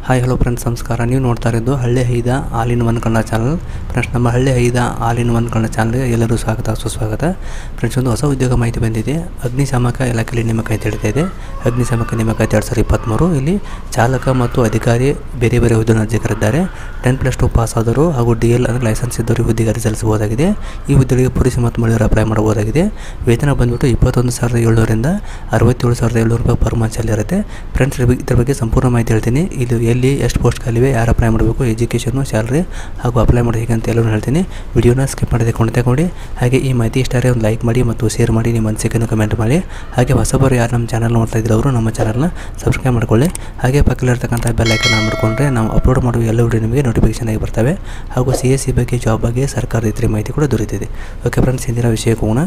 hi hello friends ನಮಸ್ಕಾರ ನೀವು ನೋಡ್ತಾ ಇರೋದು Halli Haida all in one Kannada channel friends ನಮ್ಮ Halli Haida all in one Kannada ಚಾನಲ್ಗೆ ಎಲ್ಲರೂ ಸ್ವಾಗತ ಸುಸ್ವಾಗತ ಫ್ರೆಂಡ್ಸ್ ಒಂದು ಹೊಸ ಉದ್ಯೋಗ ಮಾಹಿತಿ ಬಂದಿದೆ ಅಗ್ನಿಶಾಮಕ ಇಲಾಖೆಯಲ್ಲಿ ನೇಮಕ ಅಂತ ಹೇಳ್ತಾ ಇದೆ ಅಗ್ನಿಶಾಮಕ ನೇಮಕ ಎರಡು ಸಾವಿರದ ಇಪ್ಪತ್ತ್ಮೂರು ಇಲ್ಲಿ ಚಾಲಕ ಮತ್ತು ಅಧಿಕಾರಿ ಬೇರೆ ಬೇರೆ ಹುದ್ದೆ ಅರ್ಜಿ ಕರೆದಿದ್ದಾರೆ ಟೆನ್ ಪ್ಲಸ್ ಟು ಪಾಸ್ ಆದವರು ಹಾಗೂ ಡಿ ಎಲ್ ಅಂದರೆ ಲೈಸೆನ್ಸ್ ಇದ್ದವರು ಈ ಹುದ್ದೆಗೆ ಅರ್ಜಿ ಸಲ್ಲಿಸಬಹುದಾಗಿದೆ ಈ ಹುದ್ದೆಗಳಿಗೆ ಪುರುಷ ಮತ್ತು ಮಹಿಳೆಯರು ಅಪ್ಲೈ ಮಾಡಬಹುದಾಗಿದೆ ವೇತನ ಬಂದ್ಬಿಟ್ಟು ಇಪ್ಪತ್ತೊಂದು ಸಾವಿರದ ಏಳ್ನೂರಿಂದ ಅರವತ್ತೇಳು ಸಾವಿರದ ಏಳ್ನೂರು ರೂಪಾಯಿ ಪರ್ ಮಂತ್ ಸ್ಯಾಲರಿ ಇರುತ್ತೆ ಫ್ರೆಂಡ್ಸ್ ಇದ್ರ ಬಗ್ಗೆ ಸಂಪೂರ್ಣ ಮಾಹಿತಿ ಹೇಳ್ತೀನಿ ಇದು ಎಲ್ಲಿ ಎಷ್ಟು ಪೋಸ್ಟ್ ಖಾಲಿವೆ ಯಾರು ಅಪ್ಲೈ ಮಾಡಬೇಕು ಎಜುಕೇಷನು ಸ್ಯಾಲ್ರಿ ಹಾಗೂ ಅಪ್ಲೈ ಮಾಡೋದು ಹೇಗೆ ಅಂತ ಎಲ್ಲರೂ ಹೇಳ್ತೀನಿ ವಿಡಿಯೋನ ಸ್ಕಿಪ್ ಮಾಡದೆ ಕೊಂಡು ತಗೊಂಡು ಹಾಗೆ ಈ ಮಾಹಿತಿ ಇಷ್ಟ ಒಂದು ಲೈಕ್ ಮಾಡಿ ಮತ್ತು ಶೇರ್ ಮಾಡಿ ನಿಮ್ಮ ಅನಿಸಿಕೆಯನ್ನು ಕಮೆಂಟ್ ಮಾಡಿ ಹಾಗೆ ಹೊಸಬರು ಯಾರು ನಮ್ಮ ಚಾನಲ್ ನೋಡ್ತಾ ಇದ್ರು ಅವರು ನಮ್ಮ ಚಾನಲ್ನ ಸಬ್ಸ್ಕ್ರೈಬ್ ಮಾಡ್ಕೊಳ್ಳಿ ಹಾಗೆ ಪಕ್ಕದಲ್ಲಿರ್ತಕ್ಕಂಥ ಬೆಲ್ ಐಕನ್ ಮಾಡಿಕೊಂಡ್ರೆ ನಾವು ಅಪ್ಲೋಡ್ ಮಾಡುವ ಎಲ್ಲ ವಿಡಿಯೋ ನಿಮಗೆ ನೋಟಿಫಿಕೇಶನ್ ಆಗಿ ಬರ್ತವೆ ಹಾಗೂ ಸಿ ಎಸ್ ಸಿ ಬಗ್ಗೆ ಜಾಬ್ ಬಗ್ಗೆ ಸರ್ಕಾರದ ಇತರ ಮಾಹಿತಿ ಕೂಡ ದೊರೆತಿದೆ ಓಕೆ ಫ್ರೆಂಡ್ಸ್ ಇಂದಿನ ವಿಷಯಕ್ಕೆ ಹೋಗೋಣ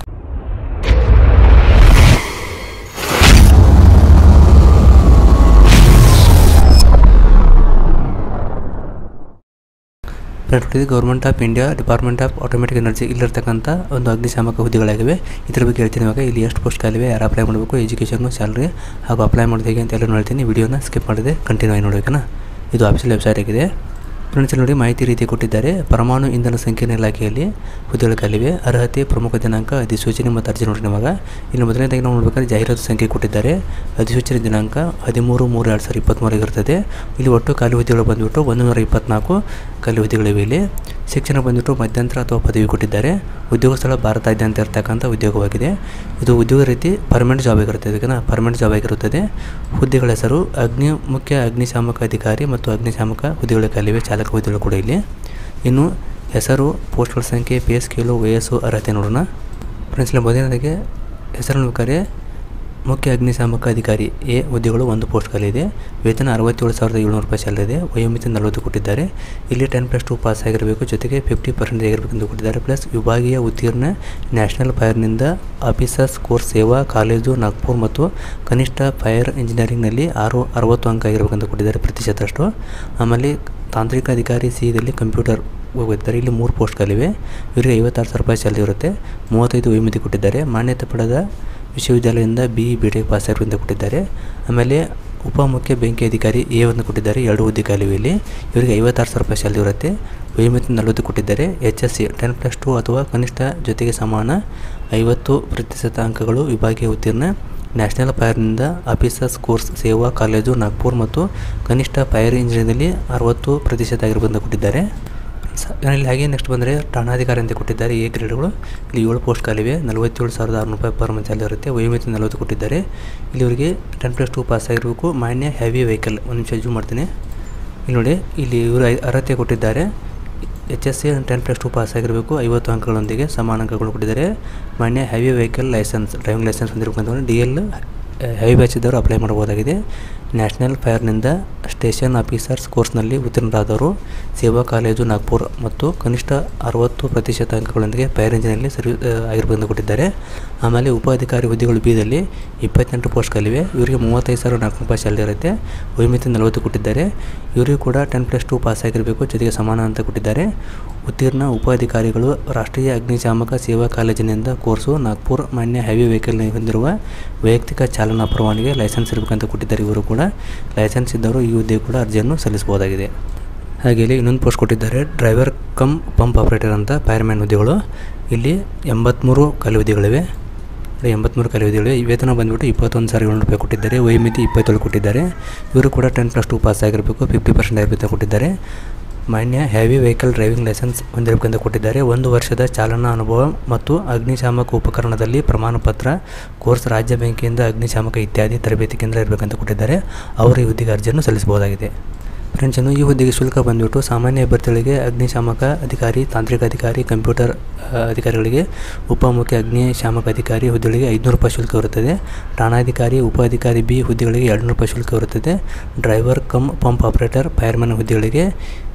ಫ್ರೆಂಡ್ಸ್ ಇದು government of India department of automatic energy ಇಲ್ಲಿರ್ತಕ್ಕಂಥ ಒಂದು ಅಗ್ನಿಶಾಮಕ ಹುದ್ದೆಗಳಾಗಿವೆ ಇದ್ರ ಬಗ್ಗೆ ಹೇಳ್ತೀನಿ ಇವಾಗ ಇಲ್ಲಿ ಎಷ್ಟು ಪೋಸ್ಟ್ ಖಾಲಿವೆ ಯಾರು ಅಪ್ಲೈ ಮಾಡಬೇಕು ಎಜುಕೇಷನ್ನು ಸ್ಯಾಲ್ರಿ ಹಾಗೂ ಅಪ್ಲೈ ಮಾಡೋದು ಹೇಗೆ ಅಂತ ಎಲ್ಲ ಹೇಳ್ತೀನಿ ವಿಡಿಯೋನ ಸ್ಕಿಪ್ ಮಾಡಿದೆ ಕಂಟಿನ್ಯೂ ಆಗಿ ನೋಡಬೇಕನ ಇದು ಆಫೀಸಿಯಲ್ ವೆಬ್ಸೈಟ್ ಆಗಿದೆ ಫ್ರೆಂಡ್ಸ್ ನೋಡಿ ಮಾಹಿತಿ ರೀತಿ ಕೊಟ್ಟಿದ್ದಾರೆ ಪರಮಾಣು ಇಂಧನ ಸಂಕೀರ್ಣ ಇಲಾಖೆಯಲ್ಲಿ ಹುದ್ದೆಗಳು ಖಾಲಿವೆ ಅರ್ಹತೆ ಪ್ರಮುಖ ದಿನಾಂಕ ಅಧಿಸೂಚನೆ ಮತ್ತು ಅರ್ಜಿ ನೋಡಿ ಇವಾಗ ಇಲ್ಲಿ ಮೊದಲನೇದಾಗಿ ನಾವು ನೋಡ್ಬೇಕಾದ್ರೆ ಜಾಹೀರಾತು ಸಂಖ್ಯೆ ಕೊಟ್ಟಿದ್ದಾರೆ ಅಧಿಸೂಚನೆ ದಿನಾಂಕ ಹದಿಮೂರು ಮೂರು ಎರಡು ಸಾವಿರದ ಇಪ್ಪತ್ತ್ಮೂರಿಗೆ ಇರ್ತದೆ ಇಲ್ಲಿ ಒಟ್ಟು ಖಾಲಿ ಹುದ್ದೆಗಳು ಬಂದುಬಿಟ್ಟು ಒಂದು ನೂರ ಇಪ್ಪತ್ನಾಲ್ಕು ಖಾಲಿ ಹುದ್ದೆಗಳಿವೆ ಇಲ್ಲಿ ಶಿಕ್ಷಣ ಬಂದುಬಿಟ್ಟು ಮಧ್ಯಂತರ ಅಥವಾ ಪದವಿ ಕೊಟ್ಟಿದ್ದಾರೆ ಉದ್ಯೋಗ ಸ್ಥಳ ಭಾರತಾದ್ಯಂತ ಇರ್ತಕ್ಕಂಥ ಉದ್ಯೋಗವಾಗಿದೆ ಇದು ಉದ್ಯೋಗ ರೀತಿ ಪರ್ಮನೆಂಟ್ ಜಾಬ್ ಆಗಿರುತ್ತದೆ ಇದಕ್ಕೆ ಪರ್ಮನೆಂಟ್ ಜಾಬ್ ಆಗಿರುತ್ತದೆ ಹುದ್ದೆಗಳ ಹೆಸರು ಅಗ್ನಿ ಮುಖ್ಯ ಅಗ್ನಿಶಾಮಕ ಅಧಿಕಾರಿ ಮತ್ತು ಅಗ್ನಿಶಾಮಕ ಹುದ್ದೆಗಳ ಖಾಲಿವೆ ಚಾಲಕ ಹುದ್ದೆಗಳು ಕೂಡ ಇಲ್ಲಿ ಇನ್ನು ಹೆಸರು ಪೋಸ್ಟ್ಗಳ ಸಂಖ್ಯೆ ಪೇ ಸ್ಕೇಲು ವಯಸ್ಸು ಅರ್ಹತೆ ನೋಡೋಣ ಫ್ರೆಂಡ್ಸ್ ಇಲ್ಲಿ ಮೊದಲನೇದಾಗಿ ಹೆಸರು ಬೇಕಾದ್ರೆ ಮುಖ್ಯ ಅಗ್ನಿಶಾಮಕ ಅಧಿಕಾರಿ ಎ ಹುದ್ದೆಗಳು ಒಂದು ಪೋಸ್ಟ್ ಖಾಲಿ ಇದೆ ವೇತನ ಅರವತ್ತೇಳು ಸಾವಿರದ ಏಳ್ನೂರು ರೂಪಾಯಿ ಸ್ಯಾಲರಿ ಇದೆ ವಯೋಮಿತಿ ನಲವತ್ತು ಕೊಟ್ಟಿದ್ದಾರೆ ಇಲ್ಲಿ ಟೆನ್ ಪ್ಲಸ್ ಟು ಪಾಸ್ ಆಗಿರಬೇಕು ಜೊತೆಗೆ ಫಿಫ್ಟಿ ಪರ್ಸೆಂಟ್ ಆಗಿರಬೇಕು ಎಂದು ಕೊಟ್ಟಿದ್ದಾರೆ ಪ್ಲಸ್ ವಿಭಾಗೀಯ ಉತ್ತೀರ್ಣ ನ್ಯಾಷನಲ್ ಫೈರ್ನಿಂದ ಆಫೀಸರ್ಸ್ ಕೋರ್ಸ್ ಸೇವಾ ಕಾಲೇಜು ನಾಗ್ಪುರ್ ಮತ್ತು ಕನಿಷ್ಠ ಫೈರ್ ಇಂಜಿನಿಯರಿಂಗ್ನಲ್ಲಿ ಆರು ಅರವತ್ತು ಅಂಕ ಆಗಿರಬೇಕಂತ ಕೊಟ್ಟಿದ್ದಾರೆ ಪ್ರತಿಶತಷ್ಟು ಆಮೇಲೆ ತಾಂತ್ರಿಕ ಅಧಿಕಾರಿ ಸಿ ದಲ್ಲಿ ಕಂಪ್ಯೂಟರ್ ಹೋಗಿದ್ದಾರೆ ಇಲ್ಲಿ ಮೂರು ಪೋಸ್ಟ್ ಖಾಲಿವೆ ಇವರಿಗೆ ಐವತ್ತಾರು ಸಾವಿರ ರೂಪಾಯಿ ಸ್ಯಾಲರಿ ಇರುತ್ತೆ ಮೂವತ್ತೈದು ವಯೋಮಿತಿ ಕೊಟ್ಟಿದ್ದಾರೆ ಮಾನ್ಯತೆ ಪಡೆದ ವಿಶ್ವವಿದ್ಯಾಲಯದಿಂದ B E B tech pass ಆಗಿರುವಂತ ಕೊಟ್ಟಿದ್ದಾರೆ ಆಮೇಲೆ ಉಪಮುಖ್ಯ ಬೆಂಕಿ ಅಧಿಕಾರಿ ಎ ಒಂದು ಕೊಟ್ಟಿದ್ದಾರೆ ಎರಡು ಹುದ್ದೆ ಖಾಲಿವೆ ಇಲ್ಲಿ ಇವರಿಗೆ ಐವತ್ತಾರು ಸಾವಿರ ರೂಪಾಯಿ ಸ್ಯಾಲರಿ ಇರುತ್ತೆ ವಯೋಮಿತಿ ನಲವತ್ತು ಕೊಟ್ಟಿದ್ದಾರೆ H S C ten plus two ಅಥವಾ ಕನಿಷ್ಠ ಜೊತೆಗೆ ಸಮಾನ ಐವತ್ತು ಪ್ರತಿಶತ ಅಂಕಗಳು ವಿಭಾಗೀಯ ಉತ್ತೀರ್ಣ ನ್ಯಾಷನಲ್ ಫೈರ್ನಿಂದ ಆಫೀಸರ್ಸ್ ಕೋರ್ಸ್ ಸೇವಾ ಕಾಲೇಜು ನಾಗ್ಪುರ್ ಮತ್ತು ಕನಿಷ್ಠ ಫೈರ್ ಇಂಜಿನಿಯರಿಂಗ್ನಲ್ಲಿ ಅರವತ್ತು ಪ್ರತಿಶತ ಆಗಿರ್ಬಂದು ಕೊಟ್ಟಿದ್ದಾರೆ ಇಲ್ಲಿ ಹಾಗೆ ನೆಕ್ಸ್ಟ್ ಬಂದರೆ ಠಾಣಾಧಿಕಾರಿ ಅಂತ ಕೊಟ್ಟಿದ್ದಾರೆ ಎ ಗ್ರೇಡ್ಗಳು ಇಲ್ಲಿ ಏಳು ಪೋಸ್ಟ್ ಖಾಲಿವೆ ನಲವತ್ತೇಳು ಸಾವಿರದ ಆರುನೂರು ರೂಪಾಯಿ ಪರ್ ಮಂತ್ ಸ್ಯಾಲರಿ ಇರುತ್ತೆ ವಯೋಮಿತಿ ನಲವತ್ತು ಕೊಟ್ಟಿದ್ದಾರೆ ಇಲ್ಲಿ ಇವರಿಗೆ ಟೆನ್ ಪ್ಲಸ್ ಟು ಪಾಸ್ ಆಗಿರಬೇಕು ಮಾನ್ಯ ಹೆವಿ ವೆಹಿಕಲ್ ಒಂದು ನಿಮಿಷ ಜೂ ಮಾಡ್ತೀನಿ ಇಲ್ಲಿ ನೋಡಿ ಇಲ್ಲಿ ಇವರು ಅರ್ಹತೆ ಕೊಟ್ಟಿದ್ದಾರೆ H S C ten plus two pass ಆಗಿರಬೇಕು ಐವತ್ತು ಅಂಕಗಳೊಂದಿಗೆ ಸಮಾನ ಅಂಕಗಳು ಕೊಟ್ಟಿದ್ದಾರೆ ಮಾನ್ಯ heavy vehicle licence driving licence ಹೊಂದಿರಬೇಕಂತಂದ್ರೆ ಡಿ ಎಲ್ ಹೆವಿ ಬ್ಯಾಚ್ ಇದ್ದವರು ಅಪ್ಲೈ ಮಾಡಬಹುದಾಗಿದೆ ನ್ಯಾಷನಲ್ ಫೈರ್ನಿಂದ ಸ್ಟೇಷನ್ ಆಫೀಸರ್ಸ್ ಕೋರ್ಸ್ನಲ್ಲಿ ಉತ್ತೀರ್ಣರಾದವರು ಸೇವಾ ಕಾಲೇಜು ನಾಗ್ಪುರ್ ಮತ್ತು ಕನಿಷ್ಠ ಅರವತ್ತು ಪ್ರತಿಶತ ಅಂಕಗಳೊಂದಿಗೆ ಫೈರ್ ಇಂಜಿನಲ್ಲಿ ಸರ್ವಿ ಆಗಿರ್ಬೇಕಂತ ಕೊಟ್ಟಿದ್ದಾರೆ ಆಮೇಲೆ ಉಪ ಅಧಿಕಾರಿ ಹುದ್ದೆಗಳು ಬಿದಲ್ಲಿ ಇಪ್ಪತ್ತೆಂಟು ಪೋಸ್ಟ್ ಖಾಲಿವೆ ಇವರಿಗೆ ಮೂವತ್ತೈದು ಸಾವಿರ ನಾಲ್ಕು ರೂಪಾಯಿ ಸ್ಯಾಲರಿ ಇರುತ್ತೆ ವಯೋಮಿತಿ ನಲವತ್ತು ಕೊಟ್ಟಿದ್ದಾರೆ ಇವರಿಗೂ ಕೂಡ ಟೆನ್ ಪ್ಲಸ್ ಟು ಪಾಸ್ ಆಗಿರಬೇಕು ಜೊತೆಗೆ ಸಮಾನ ಅಂತ ಕೊಟ್ಟಿದ್ದಾರೆ ಉತ್ತೀರ್ಣ ಉಪ ಅಧಿಕಾರಿಗಳು ರಾಷ್ಟ್ರೀಯ ಅಗ್ನಿಶಾಮಕ ಸೇವಾ ಕಾಲೇಜಿನಿಂದ ಕೋರ್ಸು ನಾಗ್ಪುರ್ ಮಾನ್ಯ ಹೆವಿ ವೆಹಿಕಲ್ ಹೊಂದಿರುವ ವೈಯಕ್ತಿಕ ಚಾಲನಾ ಪರವಾನಿಗೆ ಲೈಸೆನ್ಸ್ ಇರಬೇಕಂತ ಕೊಟ್ಟಿದ್ದಾರೆ ಇವರು ಕೂಡ ಲೈಸೆನ್ಸ್ ಇದ್ದವರು ಈ ಹುದ್ದೆ ಕೂಡ ಅರ್ಜಿಯನ್ನು ಸಲ್ಲಿಸಬಹುದಾಗಿದೆ ಹಾಗೆ ಇಲ್ಲಿ ಇನ್ನೊಂದು ಪೋಸ್ಟ್ ಕೊಟ್ಟಿದ್ದಾರೆ ಡ್ರೈವರ್ ಕಮ್ ಪಂಪ್ ಆಪರೇಟರ್ ಅಂತ ಫೈರ್ಮ್ಯಾನ್ ಹುದ್ದೆಗಳು ಇಲ್ಲಿ ಎಂಬತ್ತ್ಮೂರು ಖಾಲಿ ಹುದ್ದೆಗಳಿವೆ ಎಂಬತ್ತ್ಮೂರು ಖಾಲಿ ಹುದ್ದೆಗಳಿವೆ ವೇತನ ಬಂದುಬಿಟ್ಟು ಇಪ್ಪತ್ತೊಂದು ಸಾವಿರ ಏಳ್ನೂರು ರೂಪಾಯಿ ಕೊಟ್ಟಿದ್ದಾರೆ ವಯೋಮಿತಿ ಇಪ್ಪತ್ತೇಳು ಕೊಟ್ಟಿದ್ದಾರೆ ಇವರು ಕೂಡ ಟೆನ್ ಪ್ಲಸ್ ಟು ಪಾಸ್ ಆಗಿರಬೇಕು ಫಿಫ್ಟಿ ಪರ್ಸೆಂಟ್ ಆಗಿರುತ್ತೆ ಕೊಟ್ಟಿದ್ದಾರೆ ಮಾನ್ಯ ಹೆವಿ ವೆಹಿಕಲ್ ಡ್ರೈವಿಂಗ್ ಲೈಸೆನ್ಸ್ ಹೊಂದಿರಬೇಕೆಂದು ಕೊಟ್ಟಿದ್ದಾರೆ ಒಂದು ವರ್ಷದ ಚಾಲನಾ ಅನುಭವ ಮತ್ತು ಅಗ್ನಿಶಾಮಕ ಉಪಕರಣದಲ್ಲಿ ಪ್ರಮಾಣ ಪತ್ರ ಕೋರ್ಸ್ ರಾಜ್ಯ ಬ್ಯಾಂಕಿಂದ ಅಗ್ನಿಶಾಮಕ ಇತ್ಯಾದಿ ತರಬೇತಿ ಕೇಂದ್ರ ಇರಬೇಕಂತ ಕೊಟ್ಟಿದ್ದಾರೆ ಅವರು ಈ ಹುದ್ದೆಗೆ ಅರ್ಜಿಯನ್ನು ಸಲ್ಲಿಸಬಹುದಾಗಿದೆ ಫ್ರೆಂಡ್ಸ್ ಇನ್ನು ಈ ಹುದ್ದೆಗೆ ಶುಲ್ಕ ಬಂದುಬಿಟ್ಟು ಸಾಮಾನ್ಯ ಅಭ್ಯರ್ಥಿಗಳಿಗೆ ಅಗ್ನಿಶಾಮಕ ಅಧಿಕಾರಿ ತಾಂತ್ರಿಕ ಅಧಿಕಾರಿ ಕಂಪ್ಯೂಟರ್ ಅಧಿಕಾರಿಗಳಿಗೆ ಉಪಮುಖ್ಯ ಅಗ್ನಿಶಾಮಕ ಅಧಿಕಾರಿ ಹುದ್ದೆಗಳಿಗೆ ಐದುನೂರು ರೂಪಾಯಿ ಶುಲ್ಕ ಇರುತ್ತದೆ ಠಾಣಾಧಿಕಾರಿ ಉಪ ಅಧಿಕಾರಿ ಬಿ ಹುದ್ದೆಗಳಿಗೆ ಎರಡುನೂರು ರೂಪಾಯಿ ಶುಲ್ಕ ಇರುತ್ತದೆ driver cum pump operator fireman ಹುದ್ದೆಗಳಿಗೆ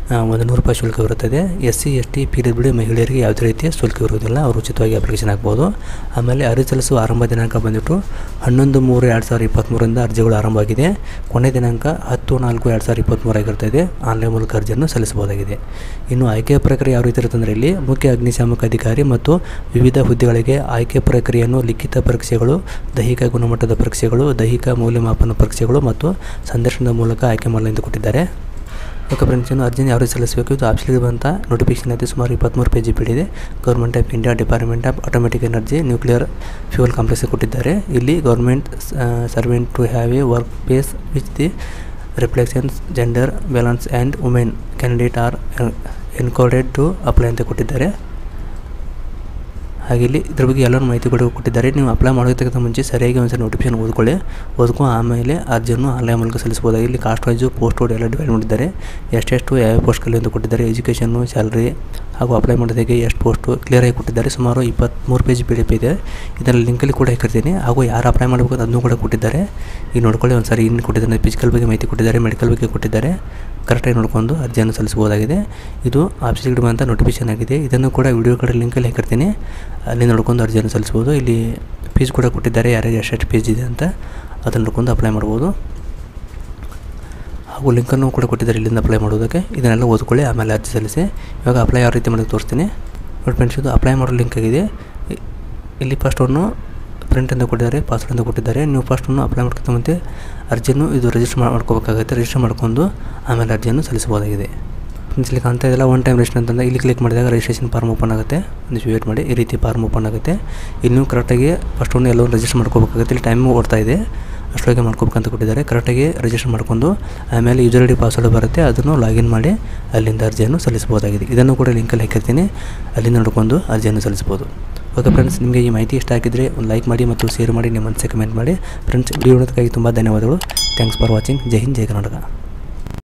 ಆ, ಒಂದು ನೂರು ರೂಪಾಯಿ ಶುಲ್ಕ ಇರುತ್ತದೆ S C S T P W D ಮಹಿಳೆಯರಿಗೆ ಯಾವುದೇ ರೀತಿಯ ಶುಲ್ಕ ಇರುವುದಿಲ್ಲ ಅವರು ಉಚಿತವಾಗಿ ಅಪ್ಲಿಕೇಶನ್ ಹಾಕ್ಬೋದು ಆಮೇಲೆ ಅರ್ಜಿ ಸಲ್ಲಿಸುವ ಆರಂಭ ದಿನಾಂಕ ಬಂದುಬಿಟ್ಟು ಹನ್ನೊಂದು ಮೂರು ಎರಡು ಸಾವಿರದ ಇಪ್ಪತ್ತ್ಮೂರರಿಂದ ಅರ್ಜಿಗಳು ಆರಂಭವಾಗಿದೆ ಕೊನೆ ದಿನಾಂಕ ಹತ್ತು ನಾಲ್ಕು ಎರಡು ಸಾವಿರದ ಇಪ್ಪತ್ತ್ಮೂರು ಆಗಿರ್ತದೆ ಆನ್ಲೈನ್ ಮೂಲಕ ಅರ್ಜಿಯನ್ನು ಸಲ್ಲಿಸಬಹುದಾಗಿದೆ ಇನ್ನು ಆಯ್ಕೆಯ ಪ್ರಕ್ರಿಯೆ ಯಾವ ರೀತಿ ಇರುತ್ತೆ ಅಂದರೆ ಇಲ್ಲಿ ಮುಖ್ಯ ಅಗ್ನಿಶಾಮಕ ಅಧಿಕಾರಿ ಮತ್ತು ವಿವಿಧ ಹುದ್ದೆಗಳಿಗೆ ಆಯ್ಕೆ ಪ್ರಕ್ರಿಯೆಯನ್ನು ಲಿಖಿತ ಪರೀಕ್ಷೆಗಳು ದೈಹಿಕ ಗುಣಮಟ್ಟದ ಪರೀಕ್ಷೆಗಳು ದೈಹಿಕ ಮೌಲ್ಯಮಾಪನ ಪರೀಕ್ಷೆಗಳು ಮತ್ತು ಸಂದರ್ಶನದ ಮೂಲಕ ಆಯ್ಕೆ ಮಾಡಲೆಂದು ಕೊಟ್ಟಿದ್ದಾರೆ ಓಕೆ ಫ್ರೆಂಡ್ಸ್ ಇನ್ನು ಅರ್ಜಿನ ಯಾವ ರೀತಿ ಸಲ್ಲಿಸಬೇಕು ಇದು ಆಪ್ಷನ್ಗೆ ಬಂತ ನೋಟಿಫಿಕೇಶನ್ ಐತೆ ಸುಮಾರು ಇಪ್ಪತ್ತ್ಮೂರು ಪೇಜ್ ಬಿಟ್ಟಿದೆ government of India department of automatic energy nuclear fuel complex ಕೊಟ್ಟಿದ್ದಾರೆ ಇಲ್ಲಿ government servant to have a workplace which the reflections gender balance and women candidate are encoded to apply ಅಂತ ಕೊಟ್ಟಿದ್ದಾರೆ ಹಾಗೆ ಇಲ್ಲಿ ಇದ್ರ ಬಗ್ಗೆ ಎಲ್ಲರೂ ಮಾಹಿತಿ ಕೂಡ ಕೊಟ್ಟಿದ್ದಾರೆ ನೀವು ಅಪ್ಲೈ ಮಾಡೋದಕ್ಕಿಂತ ಮುಂಚೆ ಸರಿಯಾಗಿ ಒಂದ್ಸರಿ ನೋಟಿಫಿಕೇಶನ್ ಓದ್ಕೊಳ್ಳಿ ಓದ್ಕೊ ಆಮೇಲೆ ಅರ್ಜಿಯನ್ನು ಆನ್ಲೈನ್ ಮೂಲಕ ಸಲ್ಲಿಸಬಹುದಾಗಿ ಇಲ್ಲಿ ಕಾಸ್ಟ್ ವೈಸು ಪೋಸ್ಟ್ ವೈಸ್ ಎಲ್ಲ ಡಿವೈಡ್ ಮಾಡಿದ್ದಾರೆ ಎಷ್ಟೆಷ್ಟು ಯಾವ ಪೋಸ್ಟ್ಗಳು ಅಂತ ಕೊಟ್ಟಿದ್ದಾರೆ ಎಜುಕೇಷನ್ನು ಸ್ಯಾಲ್ರಿ ಹಾಗೂ ಅಪ್ಲೈ ಮಾಡೋದಕ್ಕೆ ಎಷ್ಟು ಪೋಸ್ಟು ಕ್ಲಿಯರಾಗಿ ಕೊಟ್ಟಿದ್ದಾರೆ ಸುಮಾರು ಇಪ್ಪತ್ತ್ಮೂರು ಪೇಜ್ ಪಿ ಡಿ ಎಫ್ ಇದೆ ಇದರಲ್ಲಿ ಲಿಂಕಲ್ಲಿ ಕೂಡ ಹಾಕಿರ್ತೀನಿ ಹಾಗೂ ಯಾರು ಅಪ್ಲೈ ಮಾಡಬೇಕು ಅದನ್ನು ಕೂಡ ಕೊಟ್ಟಿದ್ದಾರೆ ಈಗ ನೋಡ್ಕೊಳ್ಳಿ ಒಂದು ಸಾರಿ ಇನ್ನು ಕೊಟ್ಟಿದ್ದಾರೆ ಫಿಸಿಕಲ್ ಬಗ್ಗೆ ಮಾಹಿತಿ ಕೊಟ್ಟಿದ್ದಾರೆ ಮೆಡಿಕಲ್ ಬಗ್ಗೆ ಕೊಟ್ಟಿದ್ದಾರೆ ಕರೆಕ್ಟಾಗಿ ನೋಡ್ಕೊಂಡು ಅರ್ಜಿಯನ್ನು ಸಲ್ಲಿಸಬಹುದಾಗಿದೆ ಇದು ಆಫೀಸಿಗೆ ಇಡುವಂಥ ನೋಟಿಫಿಕೇಶನ್ ಆಗಿದೆ ಇದನ್ನು ಕೂಡ ವಿಡಿಯೋ ಕಡೆ ಲಿಂಕಲ್ಲಿ ಹಾಕಿರ್ತೀನಿ ಅಲ್ಲಿ ನೋಡ್ಕೊಂಡು ಅರ್ಜಿಯನ್ನು ಸಲ್ಲಿಸ್ಬೋದು ಇಲ್ಲಿ ಫೀಸ್ ಕೂಡ ಕೊಟ್ಟಿದ್ದಾರೆ ಯಾರ್ಯಾರು ಎಷ್ಟೆಷ್ಟು ಫೀಸ್ ಇದೆ ಅಂತ ಅದನ್ನು ನೋಡ್ಕೊಂಡು ಅಪ್ಲೈ ಮಾಡ್ಬೋದು ಹಾಗೂ ಲಿಂಕನ್ನು ಕೂಡ ಕೊಟ್ಟಿದ್ದಾರೆ ಇಲ್ಲಿಂದ ಅಪ್ಲೈ ಮಾಡೋದಕ್ಕೆ ಇದನ್ನೆಲ್ಲ ಓದ್ಕೊಳ್ಳಿ ಆಮೇಲೆ ಅರ್ಜಿ ಸಲ್ಲಿಸಿ ಇವಾಗ ಅಪ್ಲೈ ಯಾವ ರೀತಿ ಮಾಡೋದು ತೋರಿಸ್ತೀನಿ ನೋಡಿ ಫ್ರೆಂಡ್ಸ್ ಇದು ಅಪ್ಲೈ ಮಾಡೋ ಲಿಂಕ್ ಆಗಿದೆ ಇ- ಇಲ್ಲಿ ಫಸ್ಟ್ ಒಂದು ಪ್ರಿಂಟ್ ಅಂತ ಕೊಟ್ಟಿದ್ದಾರೆ ಪಾಸ್ವರ್ಡ್ ಅಂತ ಕೊಟ್ಟಿದ್ದಾರೆ ನೀವು ಫಸ್ಟ್ ಒಂದು ಅಪ್ಲೈ ಮಾಡ್ಕೊತ ಮುಂಚೆ ಅರ್ಜಿಯನ್ನು ಇದು ರಿಜಿಸ್ಟರ್ ಮಾಡ್ಕೋಬೇಕಾಗುತ್ತೆ ರಿಜಿಸ್ಟರ್ ಮಾಡ್ಕೊಂಡು ಆಮೇಲೆ ಅರ್ಜಿಯನ್ನು ಸಲ್ಲಿಸಬಹುದಾಗಿದೆ ಫ್ರೆಂಡ್ಸ್ ಇಲ್ಲಿ ಕಾಣ್ತಾ ಇದೆಲ್ಲ ಒನ್ ಟೈಮ್ ರಿಜಿಸ್ಟರ್ ಅಂತಂದ್ರೆ ಇಲ್ಲಿ ಕ್ಲಿಕ್ ಮಾಡಿದಾಗ ರಿಜಿಸ್ಟ್ರೇಷನ್ ಫಾರ್ಮ್ ಓಪನ್ ಆಗುತ್ತೆ ಒಂದಿಷ್ಟು ವೇಟ್ ಮಾಡಿ ಈ ರೀತಿ ಫಾರ್ಮ್ ಓಪನ್ ಆಗುತ್ತೆ ಇಲ್ಲಿ ನೀವು ಕರೆಕ್ಟಾಗಿ ಫಸ್ಟ್ ಒಂದು ಎಲ್ಲೋ ರಿಜಿಸ್ಟರ್ ಮಾಡ್ಕೋಬೇಕಾಗುತ್ತೆ ಇಲ್ಲಿ ಟೈಮ್ ಓಡ್ತಾ ಇದೆ ಅಷ್ಟೊಳಗೆ ಮಾಡ್ಕೋಬೇಕಂತ ಕೊಟ್ಟಿದ್ದಾರೆ ಕರೆಕ್ಟಾಗಿ ರಿಜಿಸ್ಟರ್ ಮಾಡ್ಕೊಂಡು ಆಮೇಲೆ ಯೂಸರ್ ಐ ಡಿ ಪಾಸ್ವರ್ಡ್ ಬರುತ್ತೆ ಅದನ್ನು ಲಾಗಿನ್ ಮಾಡಿ ಅಲ್ಲಿಂದ ಅರ್ಜಿಯನ್ನು ಸಲ್ಲಿಸಬಹುದಾಗಿದೆ ಇದನ್ನು ಕೂಡ ಲಿಂಕಲ್ಲಿ ಹಾಕಿರ್ತೀನಿ ಅಲ್ಲಿಂದ ನೋಡ್ಕೊಂಡು ಅರ್ಜಿಯನ್ನು ಸಲ್ಲಿಸ್ಬೋದು ಓಕೆ ಫ್ರೆಂಡ್ಸ್ ನಿಮಗೆ ಈ ಮಾಹಿತಿ ಇಷ್ಟ ಆಗಿದ್ದರೆ ಒಂದು ಲೈಕ್ ಮಾಡಿ ಮತ್ತು ಶೇರ್ ಮಾಡಿ ನಿಮ್ಮ ಮನಸ್ಸೆ ಕಮೆಂಟ್ ಮಾಡಿ ಫ್ರೆಂಡ್ಸ್ ವಿಡಿಯೋ ನೋಡೋದಕ್ಕಾಗಿ ತುಂಬ ಧನ್ಯವಾದಗಳು ಥ್ಯಾಂಕ್ಸ್ ಫಾರ್ ವಾಚಿಂಗ್ ಜೈ ಹಿಂದ್ ಜೈ ಕರ್ನಾಟಕ